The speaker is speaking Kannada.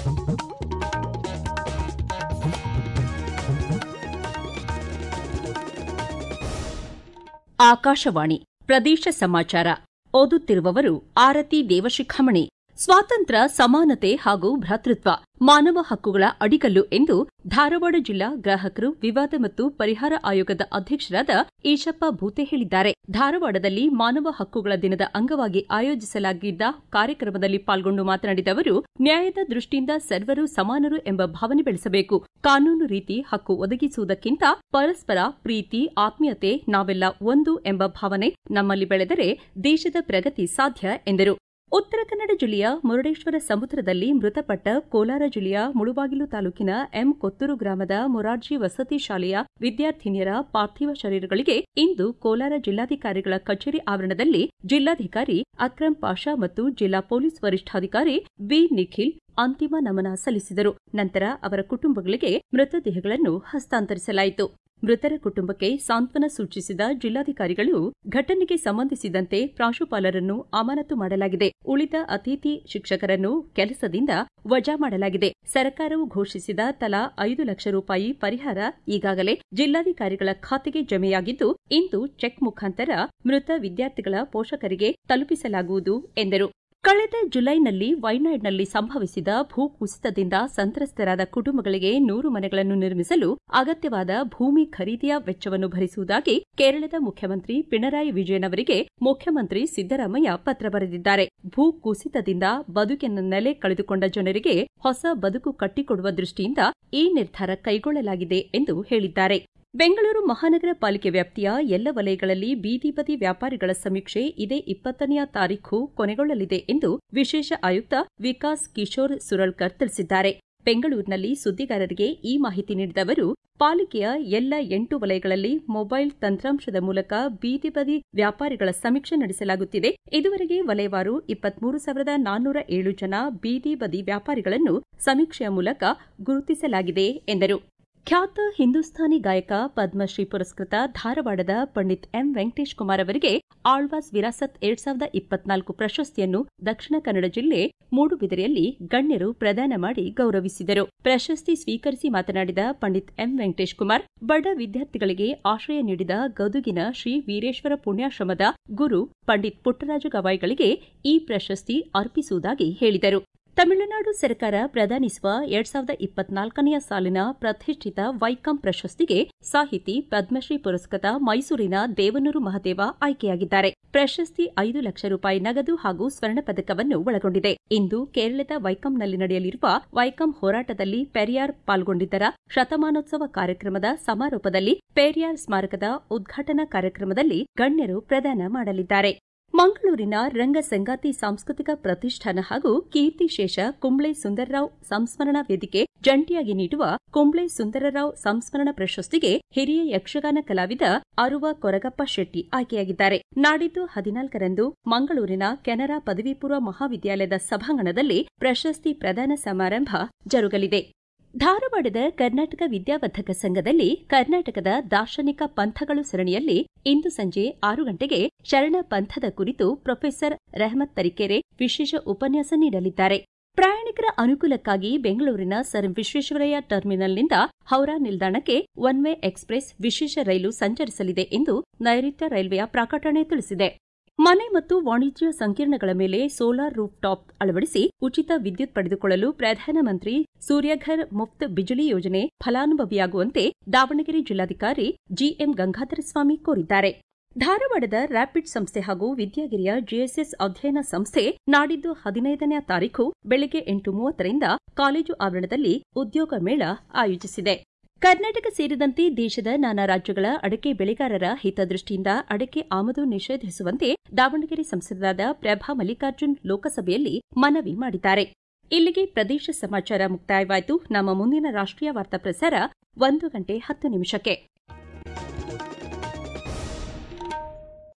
ಆಕಾಶವಾಣಿ ಪ್ರದೇಶ ಸಮಾಚಾರ ಓದುತ್ತಿರುವವರು ಆರತಿ ದೇವಶಿಖಾಮಣಿ ಸ್ವಾತಂತ್ರ್ಯ ಸಮಾನತೆ ಹಾಗೂ ಭ್ರಾತೃತ್ವ ಮಾನವ ಹಕ್ಕುಗಳ ಅಡಿಗಲ್ಲು ಎಂದು ಧಾರವಾಡ ಜಿಲ್ಲಾ ಗ್ರಾಹಕರು ವಿವಾದ ಮತ್ತು ಪರಿಹಾರ ಆಯೋಗದ ಅಧ್ಯಕ್ಷರಾದ ಈಶಪ್ಪ ಭೂತೆ ಹೇಳಿದ್ದಾರೆ ಧಾರವಾಡದಲ್ಲಿ ಮಾನವ ಹಕ್ಕುಗಳ ದಿನದ ಅಂಗವಾಗಿ ಆಯೋಜಿಸಲಾಗಿದ್ದ ಕಾರ್ಯಕ್ರಮದಲ್ಲಿ ಪಾಲ್ಗೊಂಡು ಮಾತನಾಡಿದ ಅವರು ನ್ಯಾಯದ ದೃಷ್ಟಿಯಿಂದ ಸರ್ವರು ಸಮಾನರು ಎಂಬ ಭಾವನೆ ಬೆಳೆಸಬೇಕು ಕಾನೂನು ರೀತಿ ಹಕ್ಕು ಒದಗಿಸುವುದಕ್ಕಿಂತ ಪರಸ್ಪರ ಪ್ರೀತಿ ಆತ್ಮೀಯತೆ ನಾವೆಲ್ಲ ಒಂದು ಎಂಬ ಭಾವನೆ ನಮ್ಮಲ್ಲಿ ಬೆಳೆದರೆ ದೇಶದ ಪ್ರಗತಿ ಸಾಧ್ಯ ಎಂದರು ಉತ್ತರ ಕನ್ನಡ ಜಿಲ್ಲೆಯ ಮುರುಡೇಶ್ವರ ಸಮುದ್ರದಲ್ಲಿ ಮೃತಪಟ್ಟ ಕೋಲಾರ ಜಿಲ್ಲೆಯ ಮುಳುಬಾಗಿಲು ತಾಲೂಕಿನ ಎಂ ಕೊತ್ತೂರು ಗ್ರಾಮದ ಮೊರಾರ್ಜಿ ವಸತಿ ಶಾಲೆಯ ವಿದ್ಯಾರ್ಥಿನಿಯರ ಪಾರ್ಥಿವ ಶರೀರಗಳಿಗೆ ಇಂದು ಕೋಲಾರ ಜಿಲ್ಲಾಧಿಕಾರಿಗಳ ಕಚೇರಿ ಆವರಣದಲ್ಲಿ ಜಿಲ್ಲಾಧಿಕಾರಿ ಅಕ್ರಂ ಪಾಷಾ ಮತ್ತು ಜಿಲ್ಲಾ ಪೊಲೀಸ್ ವರಿಷ್ಠಾಧಿಕಾರಿ ಬಿ ನಿಖಿಲ್ ಅಂತಿಮ ನಮನ ಸಲ್ಲಿಸಿದರು ನಂತರ ಅವರ ಕುಟುಂಬಗಳಿಗೆ ಮೃತದೇಹಗಳನ್ನು ಹಸ್ತಾಂತರಿಸಲಾಯಿತು ಮೃತರ ಕುಟುಂಬಕ್ಕೆ ಸಾಂತ್ವನ ಸೂಚಿಸಿದ ಜಿಲ್ಲಾಧಿಕಾರಿಗಳು ಘಟನೆಗೆ ಸಂಬಂಧಿಸಿದಂತೆ ಪ್ರಾಂಶುಪಾಲರನ್ನು ಅಮಾನತು ಮಾಡಲಾಗಿದೆ ಉಳಿದ ಅತಿಥಿ ಶಿಕ್ಷಕರನ್ನು ಕೆಲಸದಿಂದ ವಜಾ ಮಾಡಲಾಗಿದೆ ಸರ್ಕಾರವು ಘೋಷಿಸಿದ ತಲಾ ಐದು ಲಕ್ಷ ರೂಪಾಯಿ ಪರಿಹಾರ ಈಗಾಗಲೇ ಜಿಲ್ಲಾಧಿಕಾರಿಗಳ ಖಾತೆಗೆ ಜಮೆಯಾಗಿದ್ದು ಇಂದು ಚೆಕ್ ಮುಖಾಂತರ ಮೃತ ವಿದ್ಯಾರ್ಥಿಗಳ ಪೋಷಕರಿಗೆ ತಲುಪಿಸಲಾಗುವುದು ಎಂದರು ಕಳೆದ ಜುಲೈನಲ್ಲಿ ವೈನಾಡ್ನಲ್ಲಿ ಸಂಭವಿಸಿದ ಭೂಕುಸಿತದಿಂದ ಸಂತ್ರಸ್ತರಾದ ಕುಟುಂಬಗಳಿಗೆ ನೂರು ಮನೆಗಳನ್ನು ನಿರ್ಮಿಸಲು ಅಗತ್ಯವಾದ ಭೂಮಿ ಖರೀದಿಯ ವೆಚ್ಚವನ್ನು ಭರಿಸುವುದಾಗಿ ಕೇರಳದ ಮುಖ್ಯಮಂತ್ರಿ ಪಿಣರಾಯಿ ವಿಜಯನ್ ಅವರಿಗೆ ಮುಖ್ಯಮಂತ್ರಿ ಸಿದ್ದರಾಮಯ್ಯ ಪತ್ರ ಬರೆದಿದ್ದಾರೆ ಭೂಕುಸಿತದಿಂದ ಬದುಕಿನ ನೆಲೆ ಕಳೆದುಕೊಂಡ ಜನರಿಗೆ ಹೊಸ ಬದುಕು ಕಟ್ಟಿಕೊಡುವ ದೃಷ್ಟಿಯಿಂದ ಈ ನಿರ್ಧಾರ ಕೈಗೊಳ್ಳಲಾಗಿದೆ ಎಂದು ಹೇಳಿದ್ದಾರೆ ಬೆಂಗಳೂರು ಮಹಾನಗರ ಪಾಲಿಕೆ ವ್ಯಾಪ್ತಿಯ ಎಲ್ಲ ವಲಯಗಳಲ್ಲಿ ಬೀದಿ ಬದಿ ವ್ಯಾಪಾರಿಗಳ ಸಮೀಕ್ಷೆ ಇದೇ ಇಪ್ಪತ್ತನೆಯ ತಾರೀಖು ಕೊನೆಗೊಳ್ಳಲಿದೆ ಎಂದು ವಿಶೇಷ ಆಯುಕ್ತ ವಿಕಾಸ್ ಕಿಶೋರ್ ಸುರಳ್ಕರ್ ತಿಳಿಸಿದ್ದಾರೆ ಬೆಂಗಳೂರಿನಲ್ಲಿ ಸುದ್ದಿಗಾರರಿಗೆ ಈ ಮಾಹಿತಿ ನೀಡಿದ ಅವರು ಪಾಲಿಕೆಯ ಎಲ್ಲ ಎಂಟು ವಲಯಗಳಲ್ಲಿ ಮೊಬೈಲ್ ತಂತ್ರಾಂಶದ ಮೂಲಕ ಬೀದಿ ಬದಿ ವ್ಯಾಪಾರಿಗಳ ಸಮೀಕ್ಷೆ ನಡೆಸಲಾಗುತ್ತಿದೆ ಇದುವರೆಗೆ ವಲಯವಾರು ಇಪ್ಪತ್ಮೂರು ಸಾವಿರದ ನಾನ್ನೂರ ಏಳು ಜನ ಬೀದಿ ಬದಿ ವ್ಯಾಪಾರಿಗಳನ್ನು ಸಮೀಕ್ಷೆಯ ಮೂಲಕ ಗುರುತಿಸಲಾಗಿದೆ ಎಂದರು ಖ್ಯಾತ ಹಿಂದೂಸ್ತಾನಿ ಗಾಯಕ ಪದ್ಮಶ್ರೀ ಪುರಸ್ಕೃತ ಧಾರವಾಡದ ಪಂಡಿತ್ ಎಂ ವೆಂಕಟೇಶ್ ಕುಮಾರ್ ಅವರಿಗೆ ಆಳ್ವಾಸ್ ವಿರಾಸತ್ ಎರಡ್ ಸಾವಿರದ ಇಪ್ಪತ್ನಾಲ್ಕು ಪ್ರಶಸ್ತಿಯನ್ನು ದಕ್ಷಿಣ ಕನ್ನಡ ಜಿಲ್ಲೆ ಮೂಡುಬಿದಿರೆಯಲ್ಲಿ ಗಣ್ಯರು ಪ್ರದಾನ ಮಾಡಿ ಗೌರವಿಸಿದರು ಪ್ರಶಸ್ತಿ ಸ್ವೀಕರಿಸಿ ಮಾತನಾಡಿದ ಪಂಡಿತ್ ಎಂ ವೆಂಕಟೇಶ್ ಕುಮಾರ್ ಬಡ ವಿದ್ಯಾರ್ಥಿಗಳಿಗೆ ಆಶ್ರಯ ನೀಡಿದ ಗದುಗಿನ ಶ್ರೀ ವೀರೇಶ್ವರ ಪುಣ್ಯಾಶ್ರಮದ ಗುರು ಪಂಡಿತ್ ಪುಟ್ಟರಾಜು ಗವಾಯಿಗಳಿಗೆ ಈ ಪ್ರಶಸ್ತಿ ಅರ್ಪಿಸುವುದಾಗಿ ಹೇಳಿದರು ತಮಿಳುನಾಡು ಸರ್ಕಾರ ಪ್ರದಾನಿಸುವ ಎರಡ್ ಸಾವಿರದ ಇಪ್ಪತ್ನಾಲ್ಕನೆಯ ಸಾಲಿನ ಪ್ರತಿಷ್ಠಿತ ವೈಕಂ ಪ್ರಶಸ್ತಿಗೆ ಸಾಹಿತಿ ಪದ್ಮಶ್ರೀ ಪುರಸ್ಕೃತ ಮೈಸೂರಿನ ದೇವನೂರು ಮಹದೇವ ಆಯ್ಕೆಯಾಗಿದ್ದಾರೆ ಪ್ರಶಸ್ತಿ ಐದು ಲಕ್ಷ ರೂಪಾಯಿ ನಗದು ಹಾಗೂ ಸ್ವರ್ಣ ಪದಕವನ್ನು ಒಳಗೊಂಡಿದೆ ಇಂದು ಕೇರಳದ ವೈಕಂನಲ್ಲಿ ನಡೆಯಲಿರುವ ವೈಕಂ ಹೋರಾಟದಲ್ಲಿ ಪೆರಿಯಾರ್ ಪಾಲ್ಗೊಂಡಿದ್ದರ ಶತಮಾನೋತ್ಸವ ಕಾರ್ಯಕ್ರಮದ ಸಮಾರೋಪದಲ್ಲಿ ಪೆರಿಯಾರ್ ಸ್ಮಾರಕದ ಉದ್ಘಾಟನಾ ಕಾರ್ಯಕ್ರಮದಲ್ಲಿ ಗಣ್ಯರು ಪ್ರದಾನ ಮಾಡಲಿದ್ದಾರೆ ಮಂಗಳೂರಿನ ರಂಗ ಸಂಗಾತಿ ಸಾಂಸ್ಕೃತಿಕ ಪ್ರತಿಷ್ಠಾನ ಹಾಗೂ ಕೀರ್ತಿಶೇಷ ಕುಂಬ್ಳೆ ಸುಂದರರಾವ್ ಸಂಸ್ಮರಣಾ ವೇದಿಕೆ ಜಂಟಿಯಾಗಿ ನೀಡುವ ಕುಂಬ್ಳೆ ಸುಂದರರಾವ್ ಸಂಸ್ಮರಣಾ ಪ್ರಶಸ್ತಿಗೆ ಹಿರಿಯ ಯಕ್ಷಗಾನ ಕಲಾವಿದ ಅರುವ ಕೊರಗಪ್ಪ ಶೆಟ್ಟಿ ಆಯ್ಕೆಯಾಗಿದ್ದಾರೆ ನಾಡಿದ್ದು ಹದಿನಾಲ್ಕರಂದು ಮಂಗಳೂರಿನ ಕೆನರಾ ಪದವಿ ಪೂರ್ವ ಮಹಾವಿದ್ಯಾಲಯದ ಸಭಾಂಗಣದಲ್ಲಿ ಪ್ರಶಸ್ತಿ ಪ್ರದಾನ ಸಮಾರಂಭ ಜರುಗಲಿದೆ ಧಾರವಾಡದ ಕರ್ನಾಟಕ ವಿದ್ಯಾವರ್ಧಕ ಸಂಘದಲ್ಲಿ ಕರ್ನಾಟಕದ ದಾರ್ಶನಿಕ ಪಂಥಗಳು ಸರಣಿಯಲ್ಲಿ ಇಂದು ಸಂಜೆ ಆರು ಗಂಟೆಗೆ ಶರಣ ಪಂಥದ ಕುರಿತು ಪ್ರೊಫೆಸರ್ ರೆಹಮತ್ ತರೀಕೆರೆ ವಿಶೇಷ ಉಪನ್ಯಾಸ ನೀಡಲಿದ್ದಾರೆ ಪ್ರಯಾಣಿಕರ ಅನುಕೂಲಕ್ಕಾಗಿ ಬೆಂಗಳೂರಿನ ಸರ್ ವಿಶ್ವೇಶ್ವರಯ್ಯ ಟರ್ಮಿನಲ್ನಿಂದ ಹೌರಾ ನಿಲ್ದಾಣಕ್ಕೆ ಒನ್ ವೇ ಎಕ್ಸ್ಪ್ರೆಸ್ ವಿಶೇಷ ರೈಲು ಸಂಚರಿಸಲಿದೆ ಎಂದು ನೈಋತ್ಯ ರೈಲ್ವೆಯ ಪ್ರಕಟಣೆ ತಿಳಿಸಿದೆ ಮನೆ ಮತ್ತು ವಾಣಿಜ್ಯ ಸಂಕೀರ್ಣಗಳ ಮೇಲೆ ಸೋಲಾರ್ ರೂಫ್ ಟಾಪ್ ಅಳವಡಿಸಿ ಉಚಿತ ವಿದ್ಯುತ್ ಪಡೆದುಕೊಳ್ಳಲು ಪ್ರಧಾನಮಂತ್ರಿ ಸೂರ್ಯಘರ್ ಮುಫ್ತ್ ಬಿಜಲಿ ಯೋಜನೆ ಫಲಾನುಭವಿಯಾಗುವಂತೆ ದಾವಣಗೆರೆ ಜಿಲ್ಲಾಧಿಕಾರಿ ಜಿಎಂ ಗಂಗಾಧರ ಸ್ವಾಮಿ ಕೋರಿದ್ದಾರೆ ಧಾರವಾಡದ ರ್ಯಾಪಿಡ್ ಸಂಸ್ಥೆ ಹಾಗೂ ವಿದ್ಯಾಗಿರಿಯ ಜೆಎಸ್ಎಸ್ ಅಧ್ಯಯನ ಸಂಸ್ಥೆ ನಾಡಿದ್ದು ಹದಿನೈದನೇ ತಾರೀಖು ಬೆಳಗ್ಗೆ ಎಂಟು ಮೂವತ್ತರಿಂದ ಕಾಲೇಜು ಆವರಣದಲ್ಲಿ ಉದ್ಯೋಗ ಮೇಳ ಆಯೋಜಿಸಿದೆ ಕರ್ನಾಟಕ ಸೇರಿದಂತೆ ದೇಶದ ನಾನಾ ರಾಜ್ಯಗಳ ಅಡಕೆ ಬೆಳೆಗಾರರ ಹಿತದೃಷ್ಟಿಯಿಂದ ಅಡಕೆ ಆಮದು ನಿಷೇಧಿಸುವಂತೆ ದಾವಣಗೆರೆ ಸಂಸದರಾದ ಪ್ರಭಾ ಮಲ್ಲಿಕಾರ್ಜುನ್ ಲೋಕಸಭೆಯಲ್ಲಿ ಮನವಿ ಮಾಡಿದ್ದಾರೆ ಇಲ್ಲಿಗೆ ಪ್ರದೇಶ ಸಮಾಚಾರ ಮುಕ್ತಾಯವಾಯಿತು ನಮ್ಮ ಮುಂದಿನ ರಾಷ್ಟ್ರೀಯ ವಾರ್ತಾ ಪ್ರಸಾರ ಒಂದು ಗಂಟೆ ಹತ್ತು ನಿಮಿಷಕ್ಕೆ